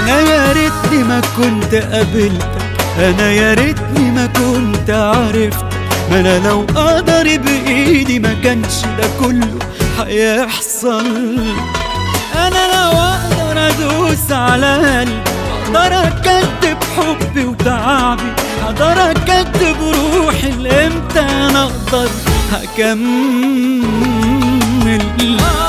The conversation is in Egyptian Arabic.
انا يا ريتني ما كنت قابلتك انا يا ريتني ما كنت عرفتك ما انا لو اقدر بايدي ما كانش ده كله هيحصل انا لو اقدر ادوس على قلبي اقدر اكدب حبي وتعبي اقدر اكدب روحي لامتى انا اقدر هكمل